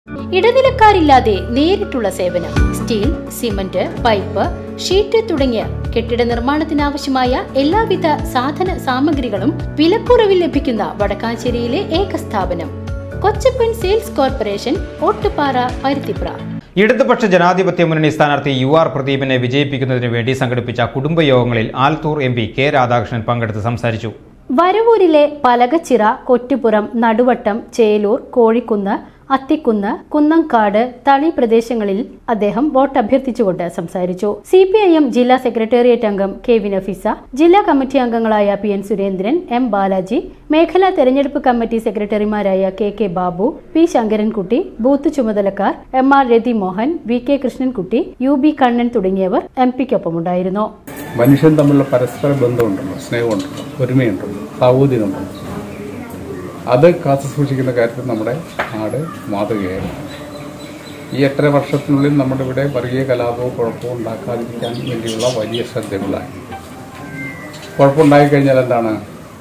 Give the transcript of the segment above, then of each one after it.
ഇടനിലക്കാരില്ലാതെ നേരിട്ടുള്ള സേവനം steel cement pipe sheet തുടങ്ങിയ കെട്ടിട നിർമ്മാണത്തിനാവശ്യമായ എല്ലാവിധ സാധന സാമഗ്രികളും വിലക്കുറവിൽ ലഭിക്കുന്ന വടക്കാഞ്ചേരിയിലെ ഏക സ്ഥാപനം കൊച്ചപ്പൻ സെയിൽസ് കോർപ്പറേഷൻ ഓട്ടുപാറ പരുത്തിപ്ര ഇടതുപക്ഷ ജനാധിപത്യ മുന്നണി സ്ഥാനാർത്ഥി യു ആർ പ്രദീപിനെ വിജയിപ്പിക്കുന്നതിന് വേണ്ടി സംഘടിപ്പിച്ച കുടുംബയോഗങ്ങളിൽ Alathur M P K Radhakrishnan പങ്കെടുത്ത് സംസാരിച്ചു വരവൂരിലെ പലകച്ചിറ കൊറ്റുപുറം നടുവട്ടം ചേലൂർ കോഴിക്കുന്ന് അത്തിക്കുന്ന് കുന്നംകാട് തളി പ്രദേശങ്ങളിൽ അദ്ദേഹം വോട്ട് അഭ്യർത്ഥിച്ചുകൊണ്ട് സംസാരിച്ചു സി പി ഐ എം ജില്ലാ സെക്രട്ടേറിയറ്റ് അംഗം കെ വി നഫീസ ജില്ലാ കമ്മിറ്റി അംഗങ്ങളായ P N Surendran M Balaji മേഖലാ തെരഞ്ഞെടുപ്പ് കമ്മിറ്റി സെക്രട്ടറിമാരായ K K Babu P Sankarankutty booth ചുമതലക്കാർ M R Rathi Mohan V K Krishnankutty U B Kannan തുടങ്ങിയവർ എം പിക്കൊപ്പമുണ്ടായിരുന്നു മനുഷ്യൻ തമ്മിലുള്ള പരസ്പര ബന്ധമുണ്ടല്ലോ സ്നേഹമുണ്ടല്ലോ ഒരുമയുണ്ടല്ലോ സാഹോദര്യമുണ്ടല്ലോ അത് കാത്തു സൂക്ഷിക്കുന്ന കാര്യത്തിൽ നമ്മുടെ നാട് മാതൃകയാണ് ഈ എട്ടര വർഷത്തിനുള്ളിൽ നമ്മുടെ ഇവിടെ വർഗീയ കലാപവും കുഴപ്പവും ഉണ്ടാക്കാതിരിക്കാൻ വേണ്ടിയുള്ള വലിയ ശ്രദ്ധകളായി കുഴപ്പമുണ്ടായി കഴിഞ്ഞാൽ എന്താണ്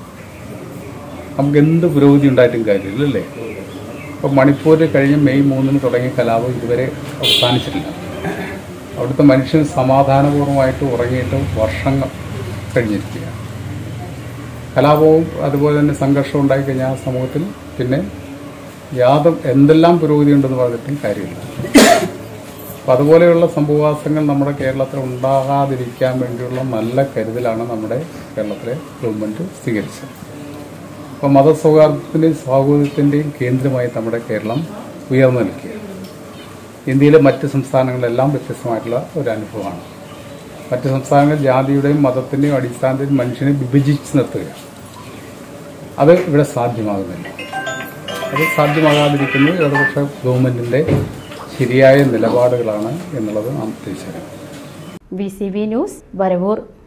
നമുക്ക് എന്ത് പുരോഗതി ഉണ്ടായിട്ടും കാര്യമില്ല അല്ലേ ഇപ്പോൾ മണിപ്പൂരിൽ കഴിഞ്ഞ മെയ് മൂന്നിന് തുടങ്ങിയ കലാപം ഇതുവരെ അവസാനിച്ചിട്ടില്ല അവിടുത്തെ മനുഷ്യൻ സമാധാനപൂർവ്വമായിട്ട് ഉറങ്ങിയിട്ട് വർഷങ്ങൾ കഴിഞ്ഞിരിക്കുക കലാപവും അതുപോലെ തന്നെ സംഘർഷവും ഉണ്ടായിക്കഴിഞ്ഞാൽ ആ സമൂഹത്തിൽ പിന്നെ യാതൊരു എന്തെല്ലാം പുരോഗതി ഉണ്ടെന്ന് പറഞ്ഞിട്ടും കാര്യമില്ല അപ്പം അതുപോലെയുള്ള സംഭവവാസങ്ങൾ നമ്മുടെ കേരളത്തിൽ ഉണ്ടാകാതിരിക്കാൻ വേണ്ടിയുള്ള നല്ല കരുതലാണ് നമ്മുടെ കേരളത്തിലെ ഗവൺമെൻറ് സ്വീകരിച്ചത് അപ്പോൾ മതസൗഹാർദ്ദത്തിൻ്റെയും സാഹോദര്യത്തിൻ്റെയും കേന്ദ്രമായി നമ്മുടെ കേരളം ഉയർന്നു നിൽക്കുക ഇന്ത്യയിലെ മറ്റ് സംസ്ഥാനങ്ങളിലെല്ലാം വ്യത്യസ്തമായിട്ടുള്ള ഒരു അനുഭവമാണ് മറ്റ് സംസ്ഥാനങ്ങളിൽ ജാതിയുടെയും മതത്തിൻ്റെയും അടിസ്ഥാനത്തിൽ മനുഷ്യനെ വിഭജിച്ച് നിർത്തുക അത് ഇവിടെ സാധ്യമാകുന്നില്ല അത് സാധ്യമാകാതിരിക്കുന്നത് ഇടതുപക്ഷ ഗവൺമെൻറ്റിൻ്റെ ശരിയായ നിലപാടുകളാണ് എന്നുള്ളത് നാം തിരിച്ചറിയണം V C V news Varavoor